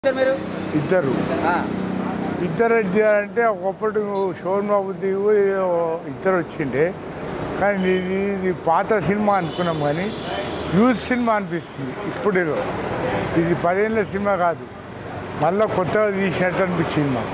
Sir మీరు ఇద్దరు ఆ, ఇద్దరు అంటే ఒకప్పుడు షోర్మా బుద్ధి ఇద్దరు వచ్చిండే కానీ ఇది ఇది పాత సినిమా అనుకున్నాం కానీ యూత్ సినిమా అనిపిస్తుంది ఇప్పుడు ఇది పదేళ్ళ సినిమా కాదు మళ్ళీ కొత్తగా తీసినట్టు అనిపించింది మాకు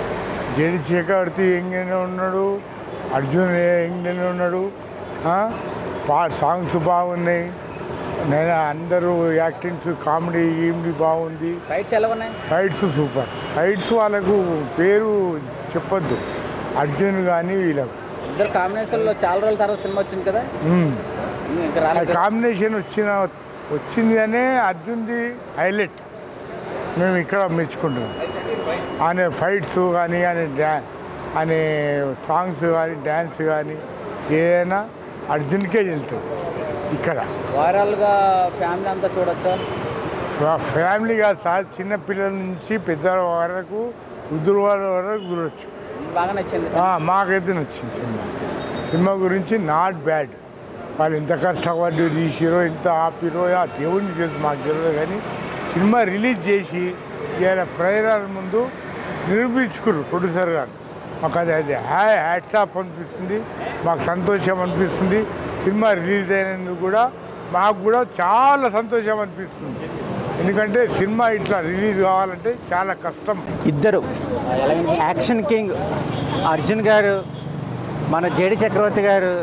జడి చక్రవర్తి ఎంగనే ఉన్నాడు అర్జున్ ఎంగనే ఉన్నాడు ఆ? పా సాంగ్స్ బాగున్నాయి నేను అందరూ యాక్టింగ్స్ కామెడీ ఈమెడీ బాగుంది ఫైట్స్ ఎలా ఉన్నాయి ఫైట్స్ సూపర్ ఫైట్స్ వాళ్ళకు పేరు చెప్పొద్దు అర్జున్ కానీ వీళ్ళకు ఇద్దరు కాంబినేషన్లో చాలా రోజుల తర్వాత సినిమా వచ్చింది కదా మ్మ్. ఇంకా ఆ రాలేదు కాంబినేషన్ వచ్చిన వచ్చింది అనే అర్జున్ది హైలైట్ మేము ఇక్కడ మెచ్చుకుంటున్నాం ఆయన ఫైట్స్ కానీ ఆయన డ్యా ఆయన సాంగ్స్ కానీ డ్యాన్స్ కానీ ఏదైనా అర్జున్కే వెళ్తుంది ఇక్కడ ఓవరాల్గా ఫ్యామిలీ అంతా చూడొచ్చా ఫ్యా- ఫ్యామిలీ కాదు సార్ చిన్న పిల్లల నుంచి పెద్దల వరకు వృద్ధుల వాళ్ళ వరకు చూడొచ్చు బాగా నచ్చింది ఆ, మాకైతే నచ్చింది సినిమా సినిమా గురించి నాట్ బ్యాడ్ వాళ్ళు ఎంత కష్టపడి తీసిరో ఎంత ఆపిరో ఆ దేవుడిని తెలుసు మాకు తెలియదు కానీ సినిమా రిలీజ్ చేసి ఇవాళ ప్రజల ముందు నిరూపించుకుర్రు ప్రొడ్యూసర్ గారు మాకు అది అది హ్యా హ్యాట్సాప్ అనిపిస్తుంది మాకు సంతోషం అనిపిస్తుంది సినిమా రిలీజ్ అయినందుకు కూడా మాకు కూడా చాలా సంతోషం అనిపిస్తుంది ఎందుకంటే సినిమా ఇట్లా రిలీజ్ కావాలంటే చాలా కష్టం ఇద్దరు యాక్షన్ కింగ్ అర్జున్ గారు మన జేడి చక్రవర్తి గారు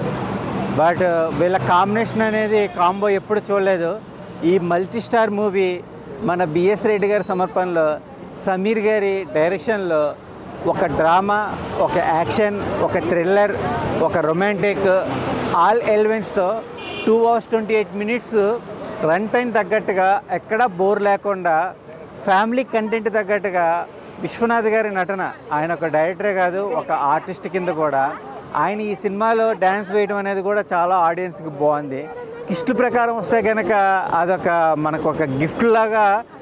బట్ వీళ్ళ కాంబినేషన్ అనేది కాంబో ఎప్పుడు చూడలేదు ఈ మల్టీ స్టార్ మూవీ మన బిఎస్ రెడ్డి గారి సమర్పణలో సమీర్ గారి డైరెక్షన్లో ఒక డ్రామా ఒక యాక్షన్ ఒక థ్రిల్లర్ ఒక రొమాంటిక్ ఆల్ ఎలిమెంట్స్తో two hours twenty eight minutes run time తగ్గట్టుగా ఎక్కడా బోర్ లేకుండా ఫ్యామిలీ కంటెంట్ తగ్గట్టుగా విశ్వనాథ్ గారి నటన ఆయన ఒక డైరెక్టరే కాదు ఒక ఆర్టిస్ట్ కింద కూడా ఆయన ఈ సినిమాలో డ్యాన్స్ వేయడం అనేది కూడా చాలా ఆడియన్స్కి బాగుంది కిస్టుల ప్రకారం వస్తే కనుక అదొక మనకు ఒక గిఫ్ట్ లాగా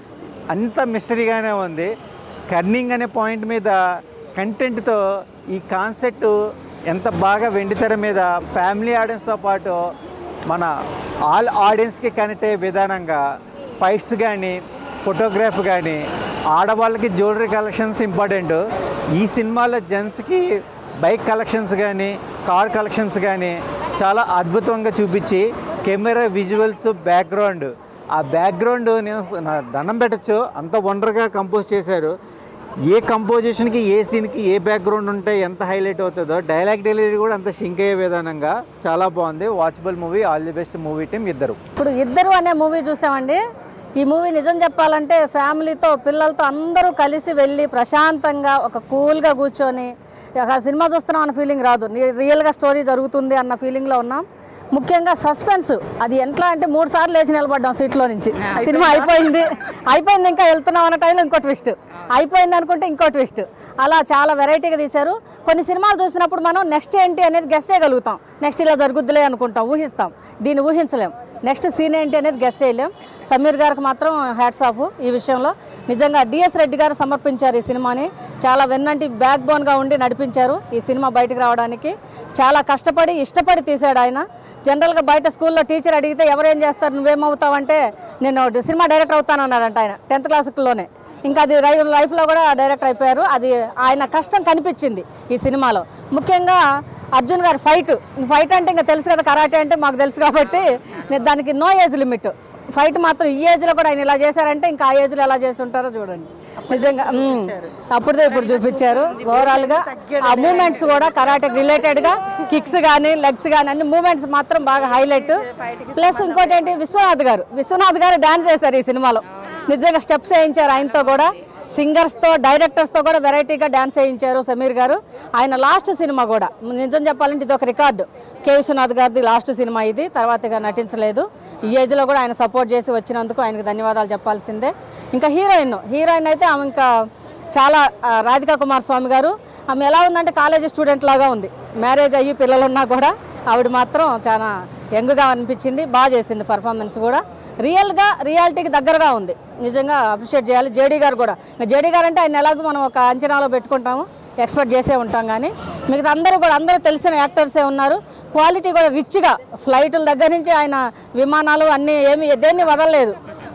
అంత మిస్టరీగానే ఉంది కర్నింగ్ అనే పాయింట్ మీద కంటెంట్తో ఈ కాన్సెప్ట్ ఎంత బాగా వెండితెర మీద ఫ్యామిలీ ఆడియన్స్తో పాటు మన ఆల్ ఆడియన్స్కి కనెక్ట్ అయ్యే విధానంగా ఫైట్స్ కానీ ఫోటోగ్రాఫ్ కానీ ఆడవాళ్ళకి జ్యువెలరీ కలెక్షన్స్ ఇంపార్టెంట్ ఈ సినిమాలో జెంట్స్కి బైక్ కలెక్షన్స్ కానీ కార్ కలెక్షన్స్ కానీ చాలా అద్భుతంగా చూపించి కెమెరా విజువల్స్ బ్యాక్గ్రౌండ్ ఆ బ్యాక్గ్రౌండ్ నేను నా దండం పెట్టచ్చు అంత వండర్గా కంపోజ్ చేశారు ఏ కంపోజిషన్కి ఏ సీన్కి ఏ బ్యాక్గ్రౌండ్ ఉంటే ఎంత హైలైట్ అవుతుందో డైలాగ్ డెలివరీ కూడా అంత షింక్ అయ్యే విధానంగా చాలా బాగుంది watchable movie all the best movie team ఇద్దరు ఇప్పుడు ఇద్దరు అనే మూవీ చూసామండి ఈ మూవీ నిజం చెప్పాలంటే ఫ్యామిలీతో పిల్లలతో అందరూ కలిసి వెళ్ళి ప్రశాంతంగా ఒక కూల్గా కూర్చొని ఒక సినిమా చూస్తున్నాం అన్న ఫీలింగ్ రాదు ని- రియల్గా స్టోరీ జరుగుతుంది అన్న ఫీలింగ్లో ఉన్నాం ముఖ్యంగా సస్పెన్స్ అది ఎట్లా అంటే మూడు సార్లు లేచి నిలబడ్డాం సీట్లో నుంచి సినిమా అయిపోయింది అయిపోయింది ఇంకా వెళ్తున్నాం అన్న టైంలో ఇంకో ట్విస్ట్ అయిపోయింది అనుకుంటే ఇంకో ట్విస్ట్ అలా చాలా వెరైటీగా తీశారు కొన్ని సినిమాలు చూసినప్పుడు మనం నెక్స్ట్ ఏంటి అనేది గెస్ చేయగలుగుతాం నెక్స్ట్ ఇలా జరుగుద్దులే అనుకుంటాం ఊహిస్తాం దీన్ని ఊహించలేం నెక్స్ట్ సీన్ ఏంటి అనేది గెస్ చేయలేం సమీర్ గారికి మాత్రం హ్యాట్స్ ఆఫ్ ఈ విషయంలో నిజంగా డిఎస్ రెడ్డి గారు సమర్పించారు ఈ సినిమాని చాలా వెన్నంటి బ్యాక్ బోన్గా ఉండి నడిపించారు ఈ సినిమా బయటకు రావడానికి చాలా కష్టపడి ఇష్టపడి తీశాడు ఆయన జనరల్గా బయట స్కూల్లో టీచర్ అడిగితే ఎవరేం చేస్తారు నువ్వేమవుతావంటే నేను సినిమా డైరెక్టర్ అవుతానన్నాడంట ఆయన టెన్త్ క్లాస్లోనే ఇంకా అది లైఫ్ లైఫ్లో కూడా డైరెక్టర్ అయిపోయారు అది ఆయన కష్టం కనిపించింది ఈ సినిమాలో ముఖ్యంగా అర్జున్ గారి ఫైట్ ఫైట్ అంటే ఇంకా తెలుసు కదా కరాటే అంటే మాకు తెలుసు కాబట్టి నేను దానికి నో ఏజ్ లిమిట్ ఫైట్ మాత్రం ఈ ఏజ్లో కూడా ఆయన ఇలా చేశారంటే ఇంకా ఆ ఏజ్లో ఎలా చేసి ఉంటారో చూడండి నిజంగా మ్మ్. అప్పుడుదే ఇప్పుడు చూపించారు ఓవరాల్గా ఆ మూమెంట్స్ కూడా కరాటేకి రిలేటెడ్గా కిక్స్ కానీ లెగ్స్ కానీ అన్ని మూమెంట్స్ మాత్రం బాగా హైలైట్ ప్లస్ ఇంకోటి ఏంటి విశ్వనాథ్ గారు విశ్వనాథ్ గారు డాన్స్ చేశారు ఈ సినిమాలో నిజంగా స్టెప్స్ వేయించారు ఆయనతో కూడా సింగర్స్తో డైరెక్టర్స్తో కూడా వెరైటీగా డాన్స్ వేయించారు సమీర్ గారు ఆయన లాస్ట్ సినిమా కూడా నిజం చెప్పాలంటే ఇది ఒక రికార్డు కే విశ్వనాథ్ గారిది లాస్ట్ సినిమా ఇది తర్వాత ఇక నటించలేదు ఈ ఏజ్లో కూడా ఆయన సపోర్ట్ చేసి వచ్చినందుకు ఆయనకు ధన్యవాదాలు చెప్పాల్సిందే ఇంకా హీరోయిన్ హీరోయిన్ అయితే ఆమె ఇంకా చాలా ఆ, రాధికా కుమార్ స్వామి గారు ఆమె ఎలా ఉందంటే కాలేజీ స్టూడెంట్ లాగా ఉంది మ్యారేజ్ అయ్యి పిల్లలు ఉన్నా కూడా ఆవిడ మాత్రం చాలా యంగ్గా అనిపించింది బాగా చేసింది పర్ఫార్మెన్స్ కూడా రియల్గా రియాలిటీకి దగ్గరగా ఉంది నిజంగా అప్రిషియేట్ చేయాలి జేడీ గారు కూడా జేడీ గారు అంటే ఆయన ఎలాగో మనం ఒక అంచనాలో పెట్టుకుంటాము ఎక్స్పెక్ట్ చేసే ఉంటాం కానీ మిగతా అందరూ కూడా అందరూ తెలిసిన యాక్టర్సే ఉన్నారు క్వాలిటీ కూడా రిచ్గా ఫ్లైట్ల దగ్గర నుంచి ఆయన విమానాలు అన్నీ ఏమి దేన్ని వదలలేదు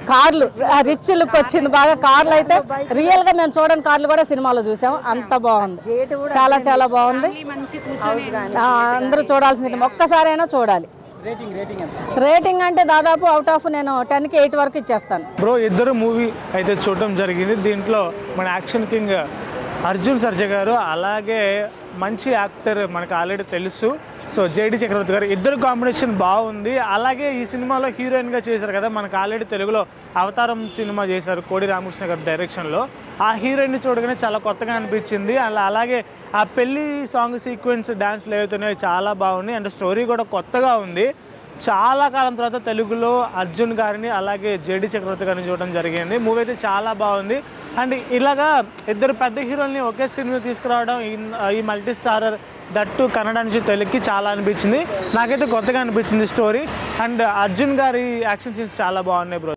కార్లు రిచ్ లుక్ వచ్చింది బాగా కార్లు అయితే రియల్ గా మేము చూడని కార్లు కూడా సినిమాలో చూసాం అంత బాగుంది చాలా చాలా బాగుంది ఆ, అందరూ చూడాల్సిన సినిమా ఒక్కసారైనా చూడాలి రేటింగ్ రేటింగ్ ఎంత రేటింగ్ అంటే దాదాపు అవుట్ ఆఫ్ నేను టెన్కి ఎయిట్ వరకు ఇచ్చేస్తాను బ్రో ఇద్దరు మూవీ అయితే చూడటం జరిగింది దీంట్లో మన యాక్షన్ కింగ్ అర్జున్ సర్జా గారు అలాగే మంచి యాక్టర్ మనకు ఆల్రెడీ తెలుసు సో జేడి చక్రవర్తి గారు ఇద్దరు కాంబినేషన్ బాగుంది అలాగే ఈ సినిమాలో హీరోయిన్గా చేశారు కదా మనకు ఆల్రెడీ తెలుగులో అవతారం సినిమా చేశారు కోడి రామకృష్ణ గారి డైరెక్షన్లో ఆ హీరోయిన్ చూడగానే చాలా కొత్తగా అనిపించింది అలా అలాగే ఆ పెళ్లి సాంగ్ సీక్వెన్స్ డాన్స్లు ఏవైతున్నాయో చాలా బాగున్నాయి అండ్ స్టోరీ కూడా కొత్తగా ఉంది చాలా కాలం తర్వాత తెలుగులో అర్జున్ గారిని అలాగే జేడి చక్రవర్తి గారిని చూడడం జరిగింది మూవీ అయితే చాలా బాగుంది అండ్ ఇలాగా ఇద్దరు పెద్ద హీరోల్ని ఒకే స్క్రీన్ మీద తీసుకురావడం ఈ- ఈ మల్టీ స్టారర్ దట్టు కన్నడ నుంచి తెలుగుకి చాలా అనిపించింది నాకైతే కొత్తగా అనిపించింది స్టోరీ అండ్ అర్జున్ గారి యాక్షన్ సీన్స్ చాలా బాగున్నాయి బ్రో